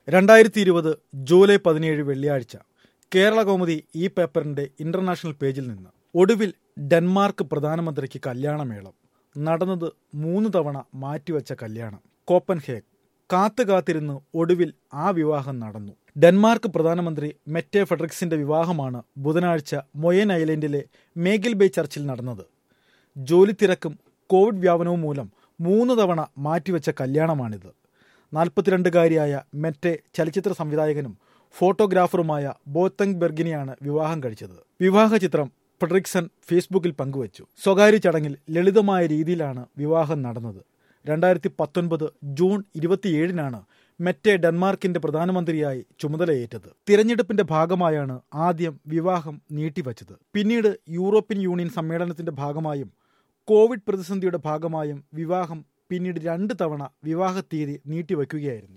രണ്ടായിരത്തി ഇരുപത് ജൂലൈ പതിനേഴ് വെള്ളിയാഴ്ച കേരള കൗമുദി ഈ പേപ്പറിന്റെ ഇന്റർനാഷണൽ പേജിൽ നിന്ന് ഒടുവിൽ ഡെൻമാർക്ക് പ്രധാനമന്ത്രിക്ക് കല്യാണമേളം നടന്നത് മൂന്ന് തവണ മാറ്റിവെച്ച കല്യാണം കോപ്പൻഹേഗ് കാത്തു കാത്തിരുന്ന് ഒടുവിൽ ആ വിവാഹം നടന്നു ഡെൻമാർക്ക് പ്രധാനമന്ത്രി മെറ്റെ ഫെഡറിക്സിന്റെ വിവാഹമാണ് ബുധനാഴ്ച മൊയൻ ഐലൻഡിലെ മേഗിൽ ബേ ചർച്ചിൽ നടന്നത് ജോലി തിരക്കും കോവിഡ് വ്യാപനവും മൂലം മൂന്ന് തവണ മാറ്റിവെച്ച കല്യാണമാണിത് നാൽപ്പത്തിരണ്ടുകാരിയായ മെറ്റെ ചലച്ചിത്ര സംവിധായകനും ഫോട്ടോഗ്രാഫറുമായ ബോത്തങ് ബെർഗിനെയാണ് വിവാഹം കഴിച്ചത് വിവാഹ ചിത്രം ഫെഡറിക്സൺ ഫേസ്ബുക്കിൽ പങ്കുവച്ചു സ്വകാര്യ ചടങ്ങിൽ ലളിതമായ രീതിയിലാണ് വിവാഹം നടന്നത് രണ്ടായിരത്തി പത്തൊൻപത് ജൂൺ ഇരുപത്തിയേഴിനാണ് മെറ്റെ ഡെൻമാർക്കിന്റെ പ്രധാനമന്ത്രിയായി ചുമതലയേറ്റത് തിരഞ്ഞെടുപ്പിന്റെ ഭാഗമായാണ് ആദ്യം വിവാഹം നീട്ടിവച്ചത് പിന്നീട് യൂറോപ്യൻ യൂണിയൻ സമ്മേളനത്തിന്റെ ഭാഗമായും കോവിഡ് പ്രതിസന്ധിയുടെ ഭാഗമായും വിവാഹം പിന്നീട് രണ്ട് തവണ വിവാഹ തീയതി നീട്ടിവെക്കുകയായിരുന്നു